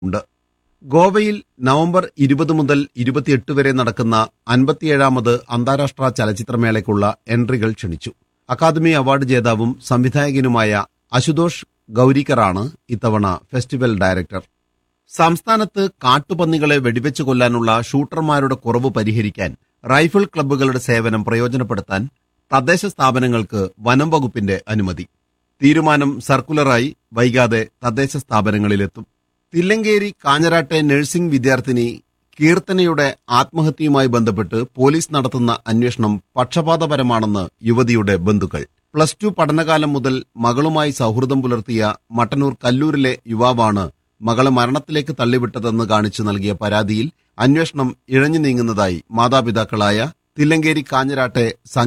ഉണ്ട് ഗോവയിൽ നവംബർ ഇരുപത് മുതൽ ഇരുപത്തിയെട്ട് വരെ നടക്കുന്ന അൻപത്തിയേഴാമത് അന്താരാഷ്ട്ര ചലച്ചിത്രമേളയ്ക്കുള്ള എൻട്രികൾ ക്ഷണിച്ചു അക്കാദമി അവാർഡ് ജേതാവും സംവിധായകനുമായ അശുതോഷ് ഗൌരിക്കറാണ് ഇത്തവണ ഫെസ്റ്റിവൽ ഡയറക്ടർ സംസ്ഥാനത്ത് കാട്ടുപന്നികളെ വെടിവെച്ച് കൊല്ലാനുള്ള ഷൂട്ടർമാരുടെ കുറവ് പരിഹരിക്കാൻ റൈഫിൾ ക്ലബ്ബുകളുടെ സേവനം പ്രയോജനപ്പെടുത്താൻ തദ്ദേശ സ്ഥാപനങ്ങൾക്ക് വനം വകുപ്പിന്റെ അനുമതി തീരുമാനം സർക്കുലറായി വൈകാതെ തദ്ദേശ സ്ഥാപനങ്ങളിലെത്തും തില്ലങ്കേരി കാഞ്ഞരാട്ടെ നഴ്സിംഗ് വിദ്യാർത്ഥിനി കീർത്തനയുടെ ആത്മഹത്യയുമായി ബന്ധപ്പെട്ട് പോലീസ് നടത്തുന്ന അന്വേഷണം പക്ഷപാതപരമാണെന്ന് യുവതിയുടെ ബന്ധുക്കൾ പ്ലസ് ടു പഠനകാലം മുതൽ മകളുമായി സൗഹൃദം പുലർത്തിയ മട്ടന്നൂർ കല്ലൂരിലെ യുവാവാണ് മകളെ മരണത്തിലേക്ക് തള്ളിവിട്ടതെന്ന് കാണിച്ചു നൽകിയ പരാതിയിൽ അന്വേഷണം ഇഴഞ്ഞു നീങ്ങുന്നതായി മാതാപിതാക്കളായ തില്ലങ്കേരി കാഞ്ഞരാട്ടെ